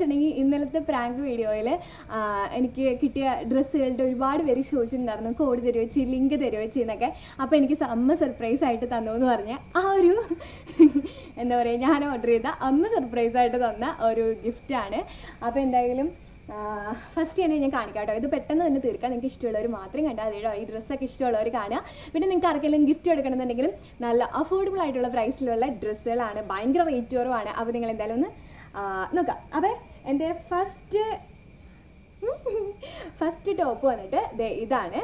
വെച്ചിട്ടുണ്ടെങ്കിൽ ഇന്നലത്തെ പ്രാങ്ക് വീഡിയോയിൽ എനിക്ക് കിട്ടിയ ഡ്രസ്സുകളുടെ ഒരുപാട് പേര് ചോദിച്ചിട്ടുണ്ടായിരുന്നു കോഡ് തരുവച്ച് ലിങ്ക് തരുവച്ച് എന്നൊക്കെ അപ്പോൾ എനിക്ക് അമ്മ സർപ്രൈസ് ആയിട്ട് തന്നു എന്ന് പറഞ്ഞ ആ ഒരു എന്താ പറയുക ഞാൻ ഓർഡർ ചെയ്ത അമ്മ സർപ്രൈസ് ആയിട്ട് തന്ന ഒരു ഗിഫ്റ്റാണ് അപ്പോൾ എന്തായാലും ഫസ്റ്റ് തന്നെ ഞാൻ കാണിക്കാം കേട്ടോ ഇത് പെട്ടെന്ന് തന്നെ തീർക്കാം നിങ്ങൾക്ക് ഇഷ്ടമുള്ളവർ മാത്രം കണ്ടാൽ മതി കേട്ടോ ഈ ഡ്രസ്സൊക്കെ ഇഷ്ടമുള്ളവർ കാണുക പിന്നെ നിങ്ങൾക്ക് ആർക്കെങ്കിലും ഗിഫ്റ്റ് എടുക്കണമെന്നുണ്ടെങ്കിലും നല്ല അഫോർഡബിൾ ആയിട്ടുള്ള പ്രൈസിലുള്ള ഡ്രസ്സുകളാണ് ഭയങ്കര റേറ്റ് കുറവാണ് അപ്പോൾ നിങ്ങൾ എന്തായാലും ഒന്ന് ആ, നോക്കാം അപ്പോൾ എൻ്റെ ഫസ്റ്റ് ഫസ്റ്റ് ടോപ്പ് വന്നിട്ട് ദേ ഇതാണ്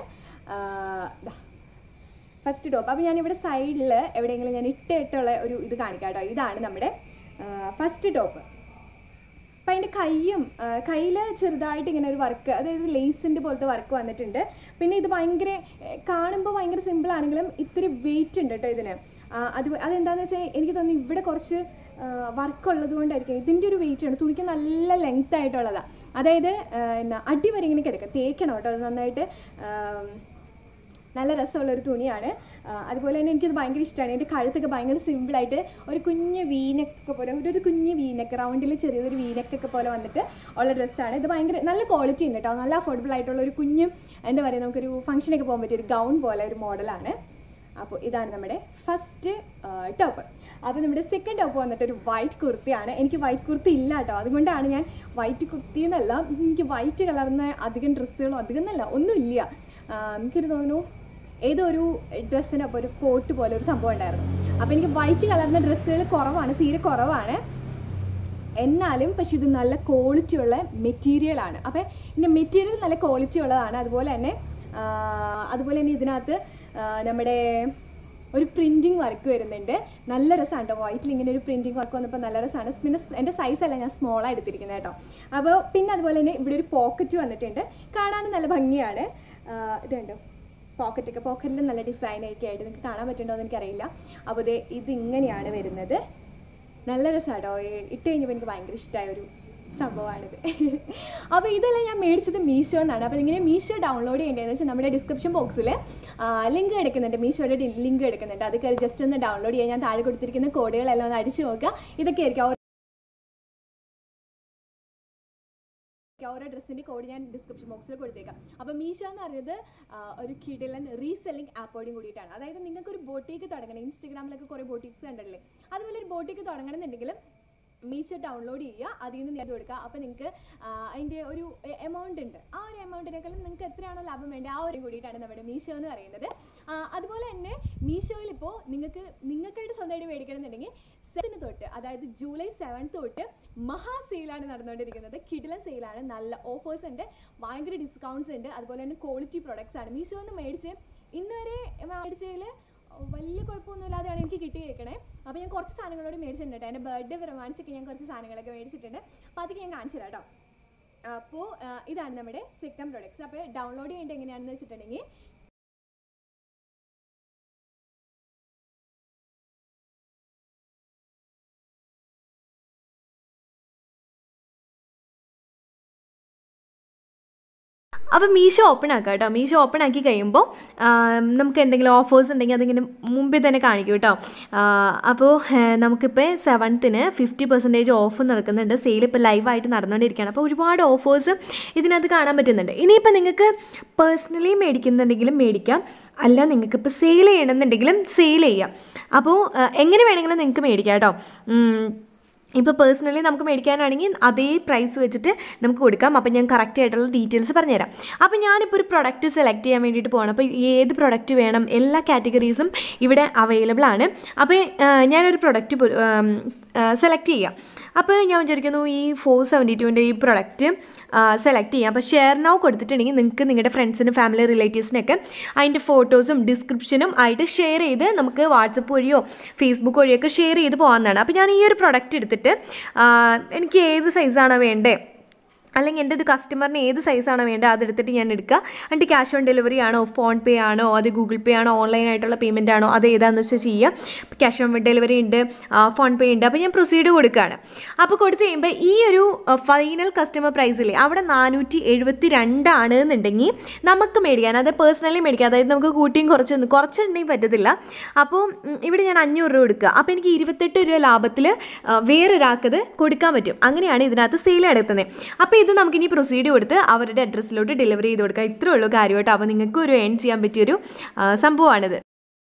ഫസ്റ്റ് ടോപ്പ് അപ്പോൾ ഞാനിവിടെ സൈഡിൽ എവിടെയെങ്കിലും ഞാൻ ഇട്ട് ഇട്ടുള്ള ഒരു ഇത് കാണിക്കാം കേട്ടോ ഇതാണ് നമ്മുടെ ഫസ്റ്റ് ടോപ്പ് അപ്പം അതിൻ്റെ കൈയും കയ്യിൽ ചെറുതായിട്ട് ഇങ്ങനെ ഒരു വർക്ക് അതായത് ലേസിൻ്റെ പോലത്തെ വർക്ക് വന്നിട്ടുണ്ട് പിന്നെ ഇത് ഭയങ്കര കാണുമ്പോൾ ഭയങ്കര സിമ്പിൾ ആണെങ്കിലും ഇത്തിരി വെയിറ്റ് ഉണ്ട് കേട്ടോ ഇതിന് ആ, അത് അതെന്താണെന്ന് വെച്ചാൽ എനിക്ക് തോന്നുന്നു ഇവിടെ കുറച്ച് വർക്ക് ഉള്ളത് കൊണ്ടായിരിക്കും ഇതിൻ്റെ ഒരു വെയിറ്റ് ഉണ്ട് തുണിക്ക് നല്ല ലെങ്ത് ആയിട്ടുള്ളതാണ് അതായത് ആ, എന്നാ അടി വരെ ഇങ്ങനെ കിടക്കുക തേക്കണം കേട്ടോ അത് നന്നായിട്ട് ആം, നല്ല രസമുള്ള ഒരു തുണിയാണ് ആ, അതുപോലെ തന്നെ എനിക്കത് ഭയങ്കര ഇഷ്ടമാണ് എൻ്റെ കഴുത്തൊക്കെ ഭയങ്കര സിമ്പിളായിട്ട് ഒരു കുഞ്ഞ് വീനൊക്കെ പോലെ ഒരു ഒരു കുഞ്ഞ് വീനക്ക് റൗണ്ടിൽ ചെറിയൊരു വീനക്കൊക്കെ പോലെ വന്നിട്ട് ഉള്ള ഡ്രസ്സാണ് ഇത് ഭയങ്കര നല്ല ക്വാളിറ്റി ഉണ്ട് കേട്ടോ നല്ല അഫോർഡബിൾ ആയിട്ടുള്ള ഒരു കുഞ്ഞ് എന്താ പറയുക നമുക്കൊരു ഫംഗ്ഷനൊക്കെ പോകാൻ പറ്റിയ ഒരു ഗൗൺ പോലെ ഒരു മോഡലാണ് അപ്പോൾ ഇതാണ് നമ്മുടെ ഫസ്റ്റ് ടോപ്പ് അപ്പോൾ നമ്മുടെ സെക്കൻഡ് ടോപ്പ് വന്നിട്ട് ഒരു വൈറ്റ് കുർത്തിയാണ് എനിക്ക് വൈറ്റ് കുർത്തി ഇല്ല കേട്ടോ അതുകൊണ്ടാണ് ഞാൻ വൈറ്റ് കുർത്തി എന്നല്ല എനിക്ക് വൈറ്റ് കളർന്ന അധികം ഡ്രസ്സുകളോ അധികം എന്നല്ല ഒന്നുമില്ല ആ, എനിക്കൊരു തോന്നുന്നു ഏതോ ഒരു ഡ്രസ്സിനൊപ്പം ഒരു കോട്ട് പോലെ ഒരു സംഭവം ഉണ്ടായിരുന്നു അപ്പോൾ എനിക്ക് വൈറ്റ് കളറിൻ്റെ ഡ്രസ്സുകൾ കുറവാണ് തീരെ കുറവാണ് എന്നാലും പക്ഷെ ഇത് നല്ല ക്വാളിറ്റി ഉള്ള മെറ്റീരിയലാണ് അപ്പോൾ ഇതിൻ്റെ മെറ്റീരിയൽ നല്ല ക്വാളിറ്റി ഉള്ളതാണ് അതുപോലെ തന്നെ ആ, അതുപോലെ തന്നെ ഇതിനകത്ത് ആ, നമ്മുടെ ഒരു പ്രിൻറ്റിങ് വർക്ക് വരുന്നുണ്ട് നല്ല രസമാണ് കേട്ടോ വൈറ്റിൽ ഇങ്ങനെ ഒരു പ്രിൻറ്റിങ് വർക്ക് വന്നപ്പോൾ നല്ല രസമാണ് പിന്നെ സ് എൻ്റെ സൈസല്ല ഞാൻ സ്മോളാണ് എടുത്തിരിക്കുന്നത് കേട്ടോ അപ്പോൾ പിന്നെ അതുപോലെ തന്നെ ഇവിടെ ഒരു പോക്കറ്റ് വന്നിട്ടുണ്ട് കാണാനും നല്ല ഭംഗിയാണ് ആ, ഇത് കണ്ടോ പോക്കറ്റൊക്കെ പോക്കറ്റിൽ നല്ല ഡിസൈനൊക്കെ ആയിട്ട് നിങ്ങൾക്ക് കാണാൻ പറ്റുന്നുണ്ടോ എന്ന് എനിക്കറിയില്ല അപ്പോൾ ഇത് ഇത് ഇങ്ങനെയാണ് വരുന്നത് നല്ല രസമാട്ടോ ഇട്ട് കഴിഞ്ഞപ്പോൾ എനിക്ക് ഭയങ്കര ഇഷ്ടമായ ഒരു സംഭവമാണിത് അപ്പോൾ ഇതെല്ലാം ഞാൻ മേടിച്ചത് മീഷോ എന്നാണ് അപ്പോൾ ഇങ്ങനെ മീഷോ ഡൗൺലോഡ് ചെയ്യേണ്ടതെന്ന് വെച്ചാൽ നമ്മുടെ ഡിസ്ക്രിപ്ഷൻ ബോക്സിൽ ലിങ്ക് എടുക്കുന്നുണ്ട് മീഷോയുടെ ലിങ്ക് എടുക്കുന്നുണ്ട് അത് കയറി ജസ്റ്റ് ഒന്ന് ഡൗൺലോഡ് ചെയ്യാൻ ഞാൻ താഴെ കൊടുത്തിരിക്കുന്ന കോഡുകളെല്ലാം ഒന്ന് അടിച്ചു നോക്കുക ഇതൊക്കെ ആയിരിക്കും ഓരോ ഡ്രസ്സിൻ്റെ കോഡ് ഞാൻ ഡിസ്ക്രിപ്ഷൻ ബോക്സിൽ കൊടുത്തേക്കാം അപ്പോൾ മീഷോ എന്ന് പറയുന്നത് ആ, ഒരു കിടിലൻ റീസെല്ലിംഗ് ആപ്പോടും കൂടിയിട്ടാണ് അതായത് നിങ്ങൾക്ക് ഒരു ബോട്ടിക്ക് തുടങ്ങണം ഇൻസ്റ്റഗ്രാമിലൊക്കെ കുറേ ബോട്ടിക്സ് കണ്ടല്ലേ അതുപോലെ ഒരു ബോട്ടിക്ക് തുടങ്ങണമെന്നുണ്ടെങ്കിൽ മീഷോ ഡൗൺലോഡ് ചെയ്യുക അതിൽ നിന്ന് ചെയ്ത് കൊടുക്കുക അപ്പോൾ നിങ്ങൾക്ക് അതിൻ്റെ ഒരു എമൗണ്ട് ഉണ്ട് ആ ഒരു എമൗണ്ടിനേക്കാളും നിങ്ങൾക്ക് എത്രയാണോ ലാഭം വേണ്ടത് ആ ഒരു കൂടിയിട്ടാണ് നമ്മുടെ മീഷോ എന്ന് പറയുന്നത് ആ, അതുപോലെ തന്നെ മീഷോയിൽ ഇപ്പോൾ നിങ്ങൾക്ക് നിങ്ങൾക്കായിട്ട് സ്വന്തമായിട്ട് മേടിക്കണമെന്നുണ്ടെങ്കിൽ സെവന് തൊട്ട് അതായത് ജൂലൈ സെവൻ തൊട്ട് മഹാ സെയിലാണ് നടന്നുകൊണ്ടിരിക്കുന്നത് കിടിലൻ സെയിലാണ് നല്ല ഓഫേഴ്സ് ഉണ്ട് ഭയങ്കര ഡിസ്കൗണ്ട്സ് ഉണ്ട് അതുപോലെ തന്നെ ക്വാളിറ്റി പ്രൊഡക്ട്സ് ആണ് മീഷോ നിന്ന് മേടിച്ച് ഇന്ന് വരെ മേടിച്ചതിൽ വലിയ കുഴപ്പമൊന്നുമില്ലാതെയാണ് എനിക്ക് കിട്ടിയേക്കണേ അപ്പോൾ ഞാൻ കുറച്ച് സാധനങ്ങളോട് മേടിച്ചിട്ടുണ്ട് കേട്ടോ എൻ്റെ ബർത്ത്ഡേ പ്രമാണിച്ചൊക്കെ ഞാൻ കുറച്ച് സാധനങ്ങളൊക്കെ മേടിച്ചിട്ടുണ്ട് അപ്പോൾ അതൊക്കെ ഞാൻ കാണിച്ചു തരാം കേട്ടോ അപ്പോൾ ഇതാണ് നമ്മുടെ സെക്കൻഡ് പ്രൊഡക്ട്സ് അപ്പോൾ ഡൗൺലോഡ് ചെയ്യേണ്ടത് എങ്ങനെയാണെന്ന് വെച്ചിട്ടുണ്ടെങ്കിൽ അപ്പോൾ മീഷോ ഓപ്പൺ ആക്കാം കേട്ടോ മീഷോ ഓപ്പൺ ആക്കി കഴിയുമ്പോൾ നമുക്ക് എന്തെങ്കിലും ഓഫേഴ്സ് ഉണ്ടെങ്കിൽ അതിങ്ങനെ മുമ്പിൽ തന്നെ കാണിക്കും കേട്ടോ അപ്പോൾ നമുക്കിപ്പോൾ സെവൻത്തിന് ഫിഫ്റ്റി പെർസെൻറ്റേജ് ഓഫ് നടക്കുന്നുണ്ട് സെയിൽ ഇപ്പോൾ ലൈവായിട്ട് നടന്നുകൊണ്ടിരിക്കുകയാണ് അപ്പോൾ ഒരുപാട് ഓഫേഴ്സ് ഇതിനകത്ത് കാണാൻ പറ്റുന്നുണ്ട് ഇനിയിപ്പോൾ നിങ്ങൾക്ക് പേഴ്സണലി മേടിക്കുന്നുണ്ടെങ്കിലും മേടിക്കാം അല്ല നിങ്ങൾക്ക് ഇപ്പോൾ സെയിൽ ചെയ്യണമെന്നുണ്ടെങ്കിലും സെയിൽ ചെയ്യാം അപ്പോൾ എങ്ങനെ വേണമെങ്കിലും നിങ്ങൾക്ക് മേടിക്കാം കേട്ടോ ഉം. ഇപ്പോൾ പേഴ്സണലി നമുക്ക് മേടിക്കാനാണെങ്കിൽ അതേ പ്രൈസ് വെച്ചിട്ട് നമുക്ക് കൊടുക്കാം അപ്പോൾ ഞാൻ കറക്റ്റ് ആയിട്ടുള്ള ഡീറ്റെയിൽസ് പറഞ്ഞുതരാം അപ്പോൾ ഞാനിപ്പോൾ ഒരു പ്രൊഡക്റ്റ് സെലക്ട് ചെയ്യാൻ വേണ്ടിയിട്ട് പോകണം അപ്പോൾ ഏത് പ്രൊഡക്റ്റ് വേണം എല്ലാ കാറ്റഗറീസും ഇവിടെ അവൈലബിൾ ആണ് അപ്പോൾ ആ, ഞാനൊരു പ്രൊഡക്റ്റ് സെലക്ട് ചെയ്യാം അപ്പോൾ ഞാൻ വിചാരിക്കുന്നു ഈ ഫോർ സെവൻറ്റി ടുവിൻ്റെ ഈ പ്രൊഡക്റ്റ് സെലക്ട് ചെയ്യാം അപ്പോൾ ഷെയർ നൗ കൊടുത്തിട്ടുണ്ടെങ്കിൽ നിങ്ങൾക്ക് നിങ്ങളുടെ ഫ്രണ്ട്സിനും ഫാമിലി റിലേറ്റീവ്സിനൊക്കെ അതിൻ്റെ ഫോട്ടോസും ഡിസ്ക്രിപ്ഷനും ആയിട്ട് ഷെയർ ചെയ്ത് നമുക്ക് വാട്സപ്പ് വഴിയോ ഫേസ്ബുക്ക് വഴിയോ ഒക്കെ ഷെയർ ചെയ്ത് പോകാവുന്നതാണ് അപ്പോൾ ഞാൻ ഈ ഒരു പ്രൊഡക്റ്റ് എടുത്തിട്ട് ആ, എനിക്ക് ഏത് സൈസാണോ വേണ്ടത് അല്ലെങ്കിൽ എൻ്റെ ഒരു കസ്റ്റമറിന് ഏത് സൈസാണോ വേണ്ടത് അതെടുത്തിട്ട് ഞാൻ എടുക്കുക എന്നിട്ട് ക്യാഷ് ഓൺ ഡെലിവറി ആണോ ഫോൺ പേ ആണോ അത് ഗൂഗിൾ പേ ആണോ ഓൺലൈൻ ആയിട്ടുള്ള പേയ്മെൻ്റ് ആണോ അത് ഏതാണെന്ന് വെച്ചാൽ ചെയ്യുക ക്യാഷ് ഓൺ ഡെലിവറി ഉണ്ട് ഫോൺ പേ ഉണ്ട് അപ്പോൾ ഞാൻ പ്രൊസീഡ് കൊടുക്കുകയാണ് അപ്പോൾ കൊടുത്തു കഴിയുമ്പോൾ ഈ ഒരു ഫൈനൽ കസ്റ്റമർ പ്രൈസിൽ അവിടെ നാനൂറ്റി എഴുപത്തി രണ്ടാണ് എന്നുണ്ടെങ്കിൽ നമുക്ക് മേടിക്കാൻ അതായത് പേഴ്സണലി മേടിക്കാം അതായത് നമുക്ക് കൂട്ടിയും കുറച്ചൊന്നും കുറച്ചുണ്ടെങ്കിൽ പറ്റത്തില്ല അപ്പോൾ ഉം, ഇവിടെ ഞാൻ അഞ്ഞൂറ് രൂപ കൊടുക്കുക അപ്പോൾ എനിക്ക് ഇരുപത്തെട്ട് രൂപ ലാഭത്തിൽ വേറൊരാൾക്കത് കൊടുക്കാൻ പറ്റും അങ്ങനെയാണ് ഇതിനകത്ത് സെയിൽ നടത്തുന്നത് അപ്പോൾ ഇത് നമുക്കിനി പ്രൊസീഡ് കൊടുത്ത് അവരുടെ അഡ്രസ്സിലോട്ട് ഡെലിവറി ചെയ്ത് കൊടുക്കുക ഇത്രേ ഉള്ളൂ കാര്യമായിട്ട് അപ്പോൾ നിങ്ങൾക്ക് ഒരു ഏൺ ചെയ്യാൻ പറ്റിയൊരു ആ, സംഭവമാണിത്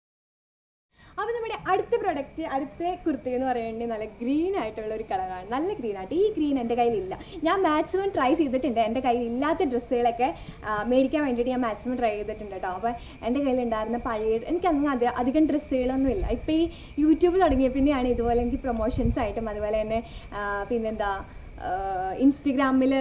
അപ്പോൾ നമ്മുടെ അടുത്ത പ്രൊഡക്റ്റ് അടുത്ത കുർത്തി എന്ന് പറയുന്നത് നല്ല ഗ്രീൻ ആയിട്ടുള്ള ഒരു കളറാണ് നല്ല ഗ്രീൻ ആയിട്ട് ഈ ഗ്രീൻ എൻ്റെ കയ്യിലില്ല ഞാൻ മാക്സിമം ട്രൈ ചെയ്തിട്ടുണ്ട് എൻ്റെ കയ്യിൽ ഇല്ലാത്ത ഡ്രസ്സുകളൊക്കെ ആ, മേടിക്കാൻ വേണ്ടിയിട്ട് ഞാൻ മാക്സിമം ട്രൈ ചെയ്തിട്ടുണ്ട് കേട്ടോ അപ്പോൾ എൻ്റെ കയ്യിലുണ്ടായിരുന്ന പഴയ എനിക്ക് അങ്ങനെ അത് അധികം ഡ്രസ്സുകളൊന്നും ഇല്ല ഇപ്പോൾ ഈ യൂട്യൂബ് തുടങ്ങിയ പിന്നെയാണ് ഇതുപോലെ എനിക്ക് പ്രൊമോഷൻസ് ആയിട്ടും അതുപോലെ തന്നെ ആ, പിന്നെന്താ ഇൻസ്റ്റഗ്രാമിൽ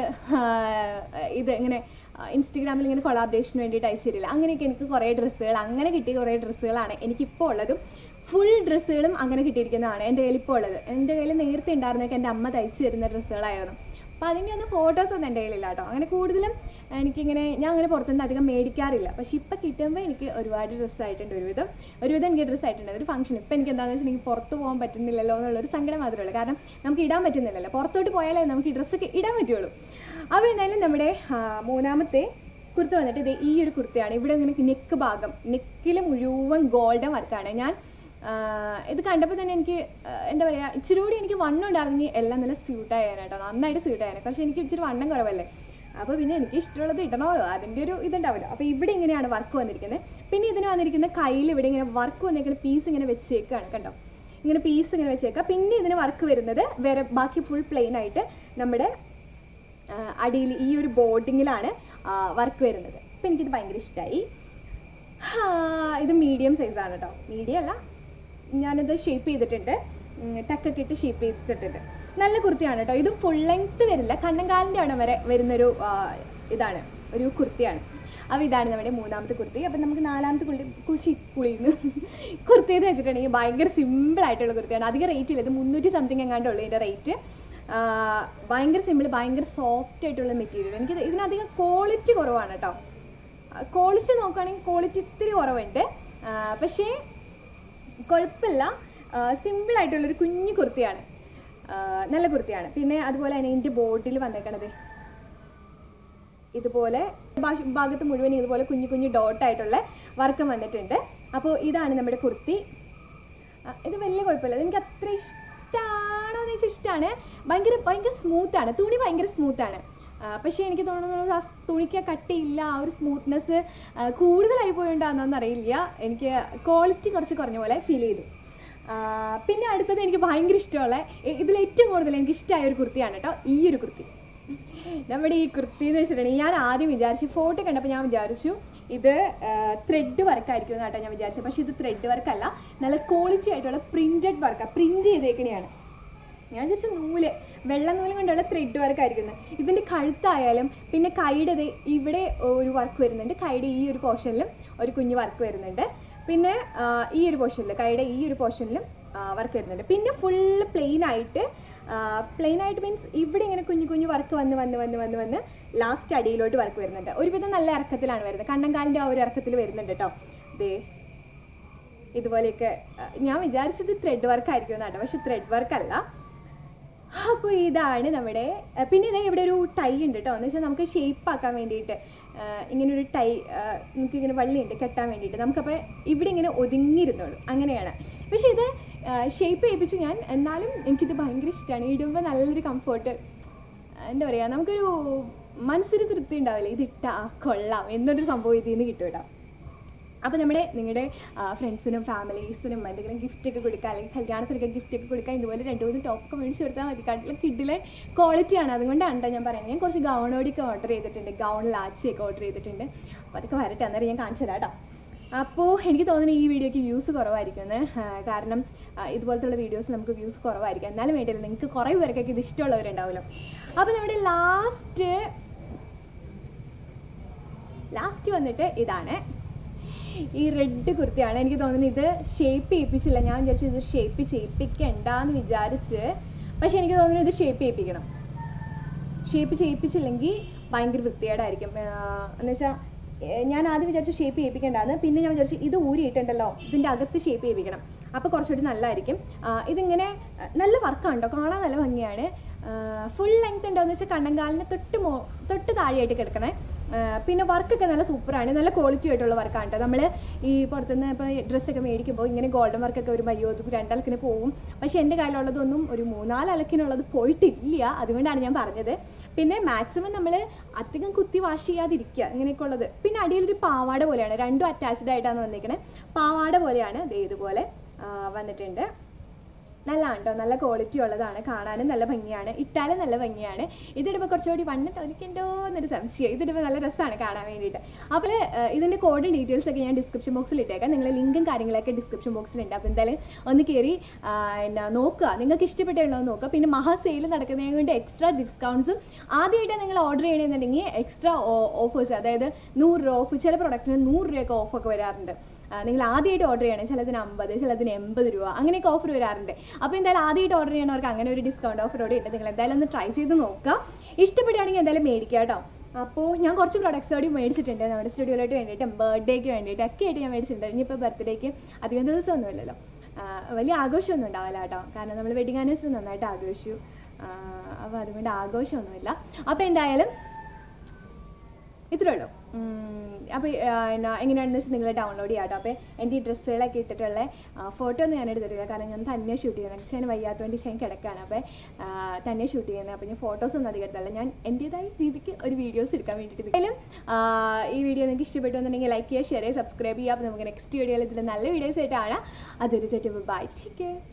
ഇത് ഇങ്ങനെ ഇൻസ്റ്റഗ്രാമിൽ ഇങ്ങനെ കൊളാബറേഷന് വേണ്ടിയിട്ട് അയച്ചിട്ടില്ല അങ്ങനെയൊക്കെ എനിക്ക് കുറേ ഡ്രസ്സുകൾ അങ്ങനെ കിട്ടിയ കുറേ ഡ്രസ്സുകളാണ് എനിക്കിപ്പോൾ ഉള്ളതും ഫുൾ ഡ്രസ്സുകളും അങ്ങനെ കിട്ടിയിരിക്കുന്നതാണ് എൻ്റെ കയ്യിൽ ഇപ്പോൾ ഉള്ളത് എൻ്റെ കയ്യിൽ നേരത്തെ ഉണ്ടായിരുന്നൊക്കെ എൻ്റെ അമ്മ തയ്ച്ചു തരുന്ന ഡ്രസ്സുകളായിരുന്നു അപ്പോൾ അതിൻ്റെ ഒന്നും ഫോട്ടോസൊന്നും എൻ്റെ കയ്യിലില്ല കേട്ടോ അങ്ങനെ കൂടുതലും എനിക്കിങ്ങനെ ഞാൻ അങ്ങനെ പുറത്തുനിന്ന് അധികം മേടിക്കാറില്ല പക്ഷേ ഇപ്പം കിട്ടുമ്പോൾ എനിക്ക് ഒരുപാട് ഡ്രസ്സ് ആയിട്ടുണ്ട് ഒരുവിധം ഒരുവിധം എനിക്ക് ഡ്രസ്സ് ആയിട്ടുണ്ട് ഒരു ഫംഗ്ഷൻ ഇപ്പം എനിക്ക് എന്താണെന്ന് വെച്ചിട്ടുണ്ടെങ്കിൽ പുറത്ത് പോകാൻ പറ്റുന്നില്ലല്ലോ എന്നുള്ളൊരു സങ്കടം മാത്രമേ ഉള്ളൂ കാരണം നമുക്ക് ഇടാൻ പറ്റുന്നില്ലല്ലോ പുറത്തോട്ട് പോയാലേ നമുക്ക് ഈ ഡ്രസ്സൊക്കെ ഇടാൻ പറ്റുള്ളൂ അപ്പോൾ എന്തായാലും നമ്മുടെ ആ, മൂന്നാമത്തെ കുർത്ത വന്നിട്ട് ഇത് ഈ ഒരു കുർത്തയാണ് ഇവിടെ ഇങ്ങനെ നെക്ക് ഭാഗം നെക്കിൽ മുഴുവൻ ഗോൾഡൻ വർക്കാണ് ഞാൻ ആ, ഇത് കണ്ടപ്പോൾ തന്നെ എനിക്ക് ആ, എന്താ പറയുക ഇച്ചിരി കൂടി എനിക്ക് വണ്ണം ഉണ്ടായിരുന്നെങ്കിൽ എല്ലാം നല്ല സ്യൂട്ട് ആയാനാട്ടോ നന്നായിട്ട് സ്യൂട്ട് ആയാനെ പക്ഷേ എനിക്ക് ഇച്ചിരി വണ്ണം കുറവല്ലേ അപ്പോൾ പിന്നെ എനിക്ക് ഇഷ്ടമുള്ളത് ഇടണമല്ലോ അതിൻ്റെ ഒരു ഇതുണ്ടാവില്ല അപ്പോൾ ഇവിടെ ഇങ്ങനെയാണ് വർക്ക് വന്നിരിക്കുന്നത് പിന്നെ ഇതിന് വന്നിരിക്കുന്ന കയ്യിൽ ഇവിടെ ഇങ്ങനെ വർക്ക് വന്നിരിക്കുന്ന പീസ് ഇങ്ങനെ വെച്ചേക്കാണ് കണ്ടോ ഇങ്ങനെ പീസ് ഇങ്ങനെ വെച്ചേക്കാം പിന്നെ ഇതിന് വർക്ക് വരുന്നത് വേറെ ബാക്കി ഫുൾ പ്ലെയിൻ ആയിട്ട് നമ്മുടെ അടിയിൽ ഈ ഒരു ബോർഡിങ്ങിലാണ് വർക്ക് വരുന്നത് അപ്പം എനിക്കിത് ഭയങ്കര ഇഷ്ടമായി ഇത് മീഡിയം സൈസാണ് കേട്ടോ മീഡിയം അല്ല ഞാനിത് ഷേപ്പ് ചെയ്തിട്ടുണ്ട് ഉം, ടക്കൊക്കെ ഇട്ട് ഷേപ്പ് ചെയ്തിട്ടുണ്ട് നല്ല കുർത്തിയാണ് കേട്ടോ ഇതും ഫുൾ ലെങ്ത്ത് വരില്ല കണ്ണങ്കാലിൻ്റെ അവിടെ വരെ വരുന്നൊരു ആ, ഇതാണ് ഒരു കുർത്തിയാണ് അപ്പോൾ ഇതാണ് നമ്മുടെ മൂന്നാമത്തെ കുർത്തി അപ്പം നമുക്ക് നാലാമത്തെ കുളി കുശി കുളിന്ന് കുർത്തി എന്ന് വെച്ചിട്ടുണ്ടെങ്കിൽ ഭയങ്കര സിമ്പിൾ ആയിട്ടുള്ള കുർത്തിയാണ് അധികം റേറ്റ് ഇല്ല ഇത് മുന്നൂറ്റി സംതിങ് എങ്ങാണ്ടുള്ളൂ ഇതിൻ്റെ റേറ്റ് ഭയങ്കര സിമ്പിൾ ഭയങ്കര സോഫ്റ്റ് ആയിട്ടുള്ള മെറ്റീരിയൽ എനിക്ക് ഇതിനധികം ക്വാളിറ്റി കുറവാണ് കേട്ടോ ക്വാളിറ്റി നോക്കുകയാണെങ്കിൽ ക്വാളിറ്റി ഇത്തിരി കുറവുണ്ട് ആ, പക്ഷേ കുഴപ്പമില്ല സിമ്പിൾ ആയിട്ടുള്ളൊരു കുഞ്ഞു കുർത്തിയാണ് ആ, നല്ല കുർത്തിയാണ് പിന്നെ അതുപോലെ തന്നെ ഇതിൻ്റെ ബോർഡിൽ വന്നേക്കണത് ഇതുപോലെ ഭാ- ഭാഗത്ത് മുഴുവൻ ഇതുപോലെ കുഞ്ഞു കുഞ്ഞു ഡോട്ടായിട്ടുള്ള വർക്കും വന്നിട്ടുണ്ട് അപ്പോൾ ഇതാണ് നമ്മുടെ കുർത്തി ആ, ഇത് വലിയ കുഴപ്പമില്ല ഇത് എനിക്ക് അത്ര ഇഷ്ടമാണോ എന്ന് വെച്ചാൽ ഇഷ്ടമാണ് ഭയങ്കര ഭയങ്കര സ്മൂത്താണ് തുണി ഭയങ്കര സ്മൂത്താണ് പക്ഷേ എനിക്ക് തോന്നുന്നു ആ തുണിക്ക് ആ കട്ടിയില്ല ആ ഒരു സ്മൂത്ത്നെസ് കൂടുതലായി പോയോണ്ടാണെന്നൊന്നും അറിയില്ല എനിക്ക് ക്വാളിറ്റി കുറച്ച് കുറഞ്ഞ പോലെ ഫീൽ ചെയ്തു ആ, പിന്നെ അടുത്തത് എനിക്ക് ഭയങ്കര ഇഷ്ടമുള്ള ഇ- ഇതിൽ ഏറ്റവും കൂടുതൽ എനിക്ക് ഇഷ്ടമായ ഒരു കുർത്തിയാണ് കേട്ടോ ഈ ഒരു കുർത്തി നമ്മുടെ ഈ കുർത്തി എന്ന് വെച്ചിട്ടുണ്ടെങ്കിൽ ഞാൻ ആദ്യം വിചാരിച്ചു ഫോട്ടോ കണ്ടപ്പോൾ ഞാൻ വിചാരിച്ചു ഇത് ത്രെഡ് വർക്കായിരിക്കും കേട്ടോ ഞാൻ വിചാരിച്ചത് പക്ഷേ ഇത് ത്രെഡ് വർക്കല്ല നല്ല ക്വാളിറ്റി ആയിട്ടുള്ള പ്രിൻറ്റഡ് വർക്കാണ് പ്രിൻറ്റ് ചെയ്തേക്കണെയാണ് ഞാൻ വിചാരിച്ച നൂല് വെള്ള നൂല് കൊണ്ടുള്ള ത്രെഡ് വർക്ക് ആയിരിക്കുന്നത് ഇതിൻ്റെ കഴുത്തായാലും പിന്നെ കൈയുടെ ദേ ഇവിടെ ഒരു വർക്ക് വരുന്നുണ്ട് കൈയുടെ ഈ ഒരു പോർഷനിലും ഒരു കുഞ്ഞു വർക്ക് വരുന്നുണ്ട് പിന്നെ ആ, ഈ ഒരു പോർഷനിൽ കൈയുടെ ഈ ഒരു പോർഷനിലും വർക്ക് വരുന്നുണ്ട് പിന്നെ ഫുള്ള് പ്ലെയിൻ ആയിട്ട് പ്ലെയിൻ ആയിട്ട് മീൻസ് ഇവിടെ ഇങ്ങനെ കുഞ്ഞു കുഞ്ഞു വർക്ക് വന്ന് വന്ന് വന്ന് വന്ന് വന്ന് ലാസ്റ്റ് അടിയിലോട്ട് വർക്ക് വരുന്നുണ്ട് ഒരുവിധം നല്ല ഇറക്കത്തിലാണ് വരുന്നത് കണ്ണങ്കാലിൻ്റെ ആ ഒരു ഇറക്കത്തിൽ വരുന്നുണ്ട് കേട്ടോ ദേ ഇതുപോലെയൊക്കെ ആ, ഞാൻ വിചാരിച്ചത് ത്രെഡ് വർക്ക് ആയിരിക്കും എന്നാട്ടോ പക്ഷെ ത്രെഡ് വർക്ക് അല്ല അപ്പോൾ ഇതാണ് നമ്മുടെ ആ, പിന്നെ ഇതേ ഇവിടെ ഒരു ടൈ ഉണ്ട് കേട്ടോ എന്ന് വെച്ചാൽ നമുക്ക് ഷേപ്പ് ആക്കാൻ വേണ്ടിയിട്ട് ആ, ഇങ്ങനെ ഒരു ടൈ ആ, നമുക്കിങ്ങനെ വള്ളിയുണ്ട് കെട്ടാൻ വേണ്ടിയിട്ട് നമുക്കപ്പോൾ ഇവിടെ ഇങ്ങനെ ഒതുങ്ങിയിരുന്നുള്ളൂ അങ്ങനെയാണ് പക്ഷേ ഇത് ഷേപ്പ് ചെയ്യിപ്പിച്ച് ഞാൻ എന്നാലും എനിക്കിത് ഭയങ്കര ഇഷ്ടമാണ് ഇടുമ്പോൾ നല്ലൊരു കംഫർട്ട് എന്താ പറയുക നമുക്കൊരു മനസ്സിന് തൃപ്തി ഉണ്ടാവില്ലേ ഇതിട്ടാ കൊള്ളാം എന്നൊരു സംഭവം ഇതിൽ നിന്ന് കിട്ടും കേട്ടോ അപ്പോൾ നമ്മുടെ നിങ്ങളുടെ ഫ്രണ്ട്സിനും ഫാമിലീസിനും എന്തെങ്കിലും gift ഒക്കെ കൊടുക്കുക അല്ലെങ്കിൽ കല്യാണത്തിനൊക്കെ gift ഒക്കെ കൊടുക്കുക ഇതുപോലെ രണ്ട് മൂന്ന് ടോപ്പൊക്കെ മേടിച്ച് കൊടുത്താൽ മതി കാട്ടിലെ കിഡിലെ ക്വാളിറ്റിയാണ് അതുകൊണ്ടാണ് ട്ടോ ഞാൻ പറയുന്നത് ഞാൻ കുറച്ച് ഗൗണോടിയൊക്കെ ഓർഡർ ചെയ്തിട്ടുണ്ട് ഗൗൺ ലാച്ചിയൊക്കെ ഓർഡർ ചെയ്തിട്ടുണ്ട് അപ്പോൾ അതൊക്കെ വരട്ടെ അന്നേരം ഞാൻ കാണിച്ചു തരാം കേട്ടോ അപ്പോൾ എനിക്ക് തോന്നുന്നു ഈ വീഡിയോയ്ക്ക് വ്യൂസ് കുറവായിരിക്കും എന്ന് ആ, കാരണം ആ, ഇതുപോലത്തുള്ള വീഡിയോസ് നമുക്ക് വ്യൂസ് കുറവായിരിക്കും എന്നാലും വേണ്ടിയില്ല നിങ്ങൾക്ക് കുറേ പേർക്കൊക്കെ ഇത് ഇഷ്ടമുള്ളവരുണ്ടാവുമല്ലോ അപ്പോൾ നമ്മുടെ ലാസ്റ്റ് ലാസ്റ്റ് വന്നിട്ട് ഇതാണ് ഈ റെഡ് കുർത്തിയാണ് എനിക്ക് തോന്നുന്നു ഇത് ഷേപ്പ് ചെയ്യിപ്പിച്ചില്ല ഞാൻ വിചാരിച്ചു ഇത് ഷേപ്പ് ചെയ്യിപ്പിക്കണ്ടെന്ന് വിചാരിച്ച് പക്ഷെ എനിക്ക് തോന്നുന്നു ഇത് ഷേപ്പ് ചെയ്യിപ്പിക്കണം ഷേപ്പ് ചെയ്യിപ്പിച്ചില്ലെങ്കിൽ ഭയങ്കര വൃത്തികേടായിരിക്കും എന്ന് വെച്ചാൽ ഞാൻ ആദ്യം വിചാരിച്ചു ഷേപ്പ് ചെയ്യിപ്പിക്കേണ്ടതാണ് പിന്നെ ഞാൻ വിചാരിച്ചു ഇത് ഊരിയിട്ടുണ്ടല്ലോ ഇതിൻ്റെ അകത്ത് ഷേപ്പ് ചെയ്യിപ്പിക്കണം അപ്പോൾ കുറച്ചുകൂടി നല്ലതായിരിക്കും ആ, ഇതിങ്ങനെ ആ, നല്ല വർക്കാണ് കേട്ടോ കാണാൻ നല്ല ഭംഗിയാണ് ഫുൾ ലെങ്ത് ഉണ്ടോയെന്ന് വെച്ചാൽ കണ്ണങ്കാലിന് തൊട്ട് മോ തൊട്ട് താഴെയായിട്ട് കിടക്കണേ ആ, പിന്നെ വർക്കൊക്കെ നല്ല സൂപ്പറാണ് നല്ല ക്വാളിറ്റി ആയിട്ടുള്ള വർക്കാണ് കേട്ടോ നമ്മൾ ഈ പുറത്തുനിന്ന് ഇപ്പോൾ ഡ്രസ്സൊക്കെ മേടിക്കുമ്പോൾ ഇങ്ങനെ ഗോൾഡൻ വർക്കൊക്കെ വരുമ്പോൾ അയ്യോ അത് രണ്ടലക്കിന് പോവും പക്ഷേ എൻ്റെ കയ്യിലുള്ളതൊന്നും ഒരു മൂന്നാല് അലക്കിനുള്ളത് പോയിട്ടില്ല അതുകൊണ്ടാണ് ഞാൻ പറഞ്ഞത് പിന്നെ മാക്സിമം നമ്മൾ അധികം കുത്തി വാഷ് ചെയ്യാതിരിക്കുക ഇങ്ങനെയൊക്കെ ഉള്ളത് പിന്നെ അടിയിലൊരു പാവാട പോലെയാണ് രണ്ടും അറ്റാച്ച്ഡ് ആയിട്ടാണ് വന്നിരിക്കുന്നത് പാവാട പോലെയാണ് ദേ ഇതുപോലെ ആ, വന്നിട്ടുണ്ട് നല്ലതാണ് കേട്ടോ നല്ല ക്വാളിറ്റി ഉള്ളതാണ് കാണാനും നല്ല ഭംഗിയാണ് ഇട്ടാലും നല്ല ഭംഗിയാണ് ഇതിടുമ്പോൾ കുറച്ചുകൂടി വണ്ണം തോന്നിക്കണ്ടോ എന്നൊരു സംശയം ഇതിടുമ്പോൾ നല്ല രസമാണ് കാണാൻ വേണ്ടിയിട്ട് അപ്പോൾ ഇതിൻ്റെ കോഡ് ഡീറ്റെയിൽസ് ഒക്കെ ഞാൻ ഡിസ്ക്രിപ്ഷൻ ബോക്സിൽ ഇട്ടേക്കാം നിങ്ങൾ ലിങ്കും കാര്യങ്ങളൊക്കെ ഡിസ്ക്രിപ്ഷൻ ബോക്സിലുണ്ട് അപ്പോൾ എന്തായാലും ഒന്ന് കയറി ആ, എന്നാ നോക്കുക നിങ്ങൾക്ക് ഇഷ്ടപ്പെട്ടുണ്ടോ എന്ന് നോക്കുക പിന്നെ മഹാ സെയിൽ നടക്കുന്നതിന് വേണ്ടി എക്സ്ട്രാ ഡിസ്കൗണ്ട്സും ആദ്യമായിട്ട് നിങ്ങൾ ഓർഡർ ചെയ്യണമെന്നുണ്ടെങ്കിൽ എക്സ്ട്രാ ഓഫേഴ്സ് അതായത് നൂറ് രൂപ ഓഫ് ചില പ്രൊഡക്റ്റിന് നൂറ് രൂപയൊക്കെ ഓഫൊക്കെ വരാറുണ്ട് ആ, നിങ്ങൾ ആദ്യമായിട്ട് ഓർഡർ ചെയ്യണേ ചിലതിന് അമ്പത് ചിലതിന് എൺപത് രൂപ അങ്ങനെയൊക്കെ ഓഫർ വരാറുണ്ട് അപ്പോൾ എന്തായാലും ആദ്യമായിട്ട് ഓർഡർ ചെയ്യണവർക്ക് അങ്ങനെ ഒരു ഡിസ്കൗണ്ട് ഓഫർ കൂടി ഉണ്ട് നിങ്ങൾ എന്തായാലും ഒന്ന് ട്രൈ ചെയ്ത് നോക്കുക ഇഷ്ടപ്പെടുകയാണെങ്കിൽ എന്തായാലും മേടിക്കുക കേട്ടോ അപ്പോൾ ഞാൻ കുറച്ച് പ്രൊഡക്ട്സ് കൂടി മേടിച്ചിട്ടുണ്ട് നമ്മുടെ സ്റ്റുഡിയോയിലോട്ട് വേണ്ടിയിട്ടും ബർത്ത്ഡേക്ക് വേണ്ടിയിട്ട് ഒക്കെ ആയിട്ട് ഞാൻ മേടിച്ചിട്ടുണ്ട് ഇനിയിപ്പോൾ ബർത്ത്ഡേക്ക് അധികം ദിവസമൊന്നുമില്ലല്ലോ ആ, വലിയ ആഘോഷമൊന്നും ഉണ്ടാവില്ല കേട്ടോ കാരണം നമ്മൾ വെഡിങ് ആനിവേഴ്സറി നന്നായിട്ട് ആഘോഷിച്ചു അപ്പോൾ അതുകൊണ്ട് ആഘോഷമൊന്നുമില്ല അപ്പോൾ എന്തായാലും ഇത്രേ ഉള്ളൂ അപ്പോൾ എന്നാ എങ്ങനെയാണെന്ന് വെച്ചാൽ നിങ്ങൾ ഡൗൺലോഡ് ചെയ്യാം കേട്ടോ അപ്പോൾ എൻ്റെ ഈ ഡ്രസ്സുകളൊക്കെ ഇട്ടിട്ടുള്ള ഫോട്ടോ ഒന്നും ഞാൻ എടുത്തിട്ടില്ല കാരണം ഞാൻ തന്നെ ഷൂട്ട് ചെയ്യുന്നത് പക്ഷേ ഞാൻ വയ്യാത്തതുകൊണ്ട് ഞാൻ കിടക്കുകയാണ് അപ്പോൾ തന്നെ ഷൂട്ട് ചെയ്യുന്നത് അപ്പോൾ ഞാൻ ഫോട്ടോസ് ഒന്നും അധികം എടുത്തല്ല ഞാൻ എൻ്റേതായ രീതിക്ക് ഒരു വീഡിയോസ് എടുക്കാൻ വേണ്ടിയിട്ട് എന്തായാലും ആ, ഈ വീഡിയോ നിങ്ങൾക്ക് ഇഷ്ടപ്പെട്ടു എന്നുണ്ടെങ്കിൽ ലൈക്ക് ചെയ്യുക ഷെയർ ചെയ്യുക സബ്സ്ക്രൈബ് ചെയ്യുക അപ്പോൾ നമുക്ക് നെക്സ്റ്റ് വീഡിയോയിൽ ഇതിൽ നല്ല വീഡിയോസ് ആയിട്ടാണ് അതൊരു തെറ്റ് ബൈ ടേക്ക് കെയർ